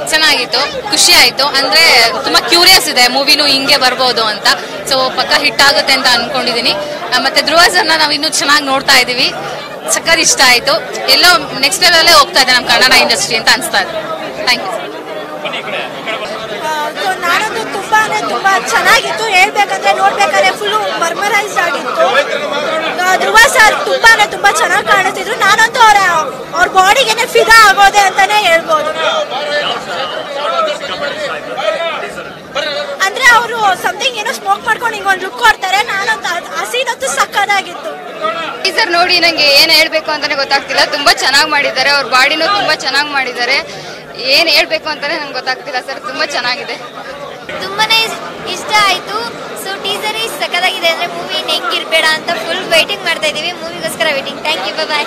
ಚೆನ್ನಾಗಿತ್ತು ಖುಷಿ ಆಯ್ತು ಅಂದ್ರೆ ತುಂಬಾ ಕ್ಯೂರಿಯಸ್ ಇದೆ ಮೂವಿನೂ ಹಿಂಗೆ ಬರ್ಬೋದು ಅಂತ ಸೊ ಪಕ್ಕ ಹಿಟ್ ಆಗುತ್ತೆ ಅಂತ ಅನ್ಕೊಂಡಿದೀನಿ ಆ, ಮತ್ತೆ ಧ್ರುವ ಸರ್ನ ನಾವು ಇನ್ನೂ ಚೆನ್ನಾಗಿ ನೋಡ್ತಾ ಇದೀವಿ ಸಕ್ಕತ್ ಇಷ್ಟ ಆಯ್ತು ಎಲ್ಲೋ ನೆಕ್ಸ್ಟ್ ಲೆವೆಲ್ ಹೋಗ್ತಾ ಇದೆ ನಮ್ಮ ಕನ್ನಡ ಇಂಡಸ್ಟ್ರಿ ಅಂತ ಅನ್ಸ್ತಾ ಇದೆ ಥ್ಯಾಂಕ್ ಯು ಸೊ ನಾನಂತೂ ತುಂಬಾ ಅಂದ್ರೆ ತುಂಬಾ ಚೆನ್ನಾಗಿತ್ತು ಹೇಳ್ಬೇಕಂದ್ರೆ ನೋಡ್ಬೇಕಾದ್ರೆ ಫುಲ್ ಮರ್ಮರೈಸ್ ಆಗಿತ್ತು ಆ, ಧ್ರುವ ಸರ್ ತುಂಬಾ ಅಂದ್ರೆ ತುಂಬಾ ಚೆನ್ನಾಗಿ ಕಾಣಿಸ್ತಿದ್ರು ನಾನಂತೂ ಅವ್ರ ಅವ್ರ ಬಾಡಿಗೆನೆ ಫಿದಾ ಆಗೋದೆ ಅಂತಾನೆ ಹೇಳ್ಬೋದು ಅಂದ್ರೆ ಅವರು ಸಮಥಿಂಗ್ ಏನೋ ಸ್ಮೋಕ್ ಮಾಡ್ಕೊಂಡು ಹಿಂಗ್ ಒಂದು ಲುಕ್ ಕೊಡ್ತಾರೆ ನಾನಂತೂ ಅದ್- ಆ ಸೀನ್ ಅಂತೂ ಸಕ್ಕದಾಗಿತ್ತು ಟೀಸರ್ ನೋಡಿ ನಂಗೆ ಏನ್ ಹೇಳ್ಬೇಕು ಅಂತಾನೆ ಗೊತ್ತಾಗ್ತಿಲ್ಲ ತುಂಬಾ ಚೆನ್ನಾಗಿ ಮಾಡಿದ್ದಾರೆ ಅವ್ರ ಬಾಡಿನೂ ತುಂಬಾ ಚೆನ್ನಾಗಿ ಮಾಡಿದ್ದಾರೆ ಏನ್ ಹೇಳ್ಬೇಕು ಅಂತಾನೆ ನಂಗೆ ಗೊತ್ತಾಗ್ತಿಲ್ಲ ಸರ್ ತುಂಬಾ ಚೆನ್ನಾಗಿದೆ ತುಂಬಾನೇ ಇಷ್ಟ ಆಯ್ತು ಸೊ ಟೀಸರ್ ಇಷ್ಟು ಸಕ್ಕದಾಗಿದೆ ಅಂದ್ರೆ ಮೂವಿ ಹೆಂಗಿರ್ಬೇಡ ಅಂತ ಫುಲ್ ವೈಟಿಂಗ್ ಮಾಡ್ತಾ ಇದೀವಿ ಮೂವಿಗೋಸ್ಕರ waiting thank you bye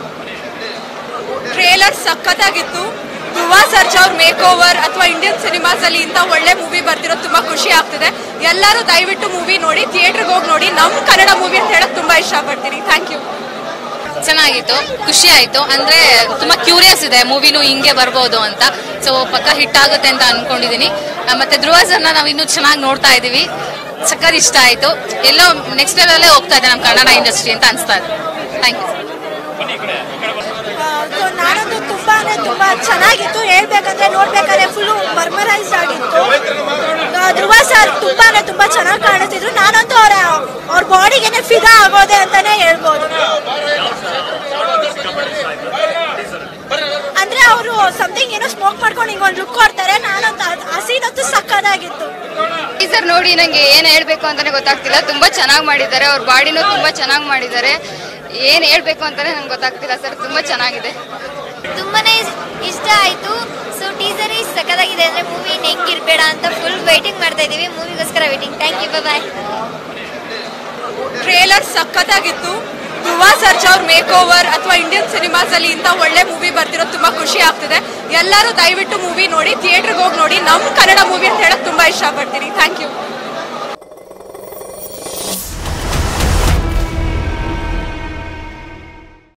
trailer ಸಖತ್ತಾಗಿತ್ತು ಧ್ರುವ ಸರ್ಜಾ ಅವ್ರ ಮೇಕ್ ಓವರ್ ಅಥವಾ ಇಂಡಿಯನ್ ಸಿನಿಮಾಸ್ ಅಲ್ಲಿ ಇಂಥ ಒಳ್ಳೆ ಮೂವಿ ಬರ್ತಿರೋದು ತುಂಬಾ ಖುಷಿ ಆಗ್ತಿದೆ ಎಲ್ಲರೂ ದಯವಿಟ್ಟು ಮೂವಿ ನೋಡಿ ಥಿಯೇಟರ್ಗೆ ಹೋಗಿ ನೋಡಿ ನಮ್ಮ ಕನ್ನಡ ಮೂವಿ ಅಂತ ಹೇಳಕ್ ತುಂಬಾ ಇಷ್ಟಪಡ್ತೀನಿ ಥ್ಯಾಂಕ್ ಯು ಚೆನ್ನಾಗಿತ್ತು ಖುಷಿ ಆಯ್ತು ಅಂದ್ರೆ ತುಂಬಾ ಕ್ಯೂರಿಯಸ್ ಇದೆ ಮೂವಿನೂ ಹಿಂಗೆ ಬರ್ಬೋದು ಅಂತ ಸೊ ಪಕ್ಕ ಹಿಟ್ ಆಗುತ್ತೆ ಅಂತ ಅನ್ಕೊಂಡಿದೀನಿ ಆ, ಮತ್ತೆ ಧ್ರುವ ಸರ್ನ ನಾವು ಇನ್ನೂ ಚೆನ್ನಾಗಿ ನೋಡ್ತಾ ಇದೀವಿ ಸಕ್ಕತ್ ಇಷ್ಟ ಆಯ್ತು ಎಲ್ಲೋ ನೆಕ್ಸ್ಟ್ ಲೆವೆಲ್ ಹೋಗ್ತಾ ಇದೆ ನಮ್ಮ ಕನ್ನಡ ಇಂಡಸ್ಟ್ರಿ ಅಂತ ಅನ್ಸ್ತಾ ಇದೆ ಥ್ಯಾಂಕ್ ಯು ಸೊ ನಾನಂತೂ ತುಂಬಾ ಅಂದ್ರೆ ತುಂಬಾ ಚೆನ್ನಾಗಿತ್ತು ಹೇಳ್ಬೇಕಂದ್ರೆ ನೋಡ್ಬೇಕಾದ್ರೆ ಫುಲ್ ಮರ್ಮರೈಸ್ ಆಗಿತ್ತು ಆ, ಧ್ರುವ ಸರ್ ತುಂಬಾ ಅಂದ್ರೆ ತುಂಬಾ ಚೆನ್ನಾಗಿ ಕಾಣಿಸ್ತಿದ್ರು ನಾನಂತೂ ಅವ್ರ ಅವ್ರ ಬಾಡಿಗೆನೆ ಫಿದಾ ಆಗೋದೆ ಅಂತಾನೆ ಹೇಳ್ಬೋದು ಅಂದ್ರೆ ಅವರು ಸಮಥಿಂಗ್ ಏನೋ ಸ್ಮೋಕ್ ಮಾಡ್ಕೊಂಡು ಹಿಂಗ್ ಒಂದು ಲುಕ್ ಕೊಡ್ತಾರೆ ನಾನಂತೂ ಅದ್- ಆ ಸೀನ್ ಅಂತೂ ಸಕ್ಕದಾಗಿತ್ತು ಟೀಸರ್ ನೋಡಿ ನಂಗೆ ಏನ್ ಹೇಳ್ಬೇಕು ಅಂತಾನೆ ಗೊತ್ತಾಗ್ತಿಲ್ಲ ತುಂಬಾ ಚೆನ್ನಾಗಿ ಮಾಡಿದ್ದಾರೆ ಅವ್ರ ಬಾಡಿನೂ ತುಂಬಾ ಚೆನ್ನಾಗಿ ಮಾಡಿದ್ದಾರೆ ಏನ್ ಹೇಳ್ಬೇಕು ಅಂತಾನೆ ನಂಗೆ ಗೊತ್ತಾಗ್ತಿಲ್ಲ ಸರ್ ತುಂಬಾ ಚೆನ್ನಾಗಿದೆ ತುಂಬಾನೇ ಇಷ್ಟ ಆಯ್ತು ಸೊ ಟೀಸರ್ ಇಷ್ಟು ಸಕ್ಕದಾಗಿದೆ ಅಂದ್ರೆ ಮೂವಿ ಹೆಂಗಿರ್ಬೇಡ ಅಂತ ಫುಲ್ ವೈಟಿಂಗ್ ಮಾಡ್ತಾ ಇದೀವಿ ಮೂವಿಗೋಸ್ಕರ waiting thank you bye trailer ಸಖತ್ತಾಗಿತ್ತು ಧ್ರುವ ಸರ್ಜಾ ಅವ್ರ ಮೇಕ್ ಓವರ್ ಅಥವಾ ಇಂಡಿಯನ್ ಸಿನಿಮಾಸ್ ಅಲ್ಲಿ ಇಂಥ ಒಳ್ಳೆ ಮೂವಿ ಬರ್ತಿರೋದು ತುಂಬಾ ಖುಷಿ ಆಗ್ತಿದೆ ಎಲ್ಲರೂ ದಯವಿಟ್ಟು ಮೂವಿ ನೋಡಿ ಥಿಯೇಟರ್ಗೆ ಹೋಗಿ ನೋಡಿ ನಮ್ಮ ಕನ್ನಡ ಮೂವಿ ಅಂತ ಹೇಳಕ್ ತುಂಬಾ ಇಷ್ಟಪಡ್ತೀನಿ ಥ್ಯಾಂಕ್ ಯು